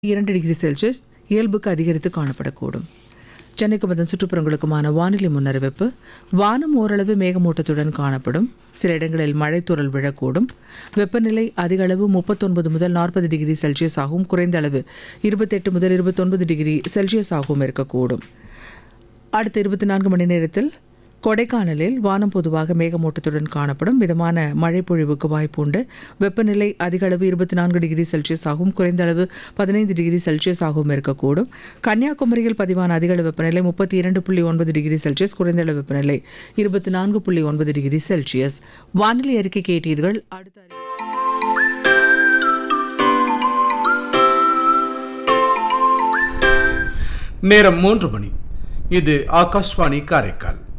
இரண்டு degree Celsius இயல்புக்கு அதிகரித்து காணப்படக்கூடும் சென்னைக்கும் அதன் சுற்றுப்புறங்களுக்குமான வானிலை முன்னறிவிப்பு வானம் ஓரளவு மேகமூட்டத்துடன் காணப்படும் சில இடங்களில் மழைத்தூறல் விழக்கூடும் வெப்பநிலை அதிக அளவு முப்பத்தொன்பது முதல் நாற்பது டிகிரி செல்சியஸ் ஆகவும் குறைந்த அளவு இருபத்தெட்டு முதல் இருபத்தொன்பது டிகிரி செல்சியஸ் ஆகவும் இருக்கக்கூடும் அடுத்த இருபத்தி நான்கு மணி நேரத்தில் கொடைக்கானலில் வானம் பொதுவாக மேகமூட்டத்துடன் காணப்படும் மிதமான மழை பொழிவுக்கு வாய்ப்புண்டு வெப்பநிலை அதிக அளவு இருபத்தி நான்கு டிகிரி செல்சியஸ் ஆகவும் குறைந்த அளவு பதினைந்து டிகிரி செல்சியஸ் ஆகவும் இருக்கக்கூடும் கன்னியாகுமரியில் பதிவான அதிக அளவு வெப்பநிலை முப்பத்தி இரண்டு புள்ளி ஒன்பது டிகிரி செல்சியஸ் குறைந்த அளவு வெப்பநிலை இருபத்தி நான்கு புள்ளி ஒன்பது டிகிரி செல்சியஸ் வானிலை அறிக்கை கேட்டீர்கள் அடுத்த அறி- நேரம் மூன்று மணி இது ஆகாஷ்வாணி காரைக்கால்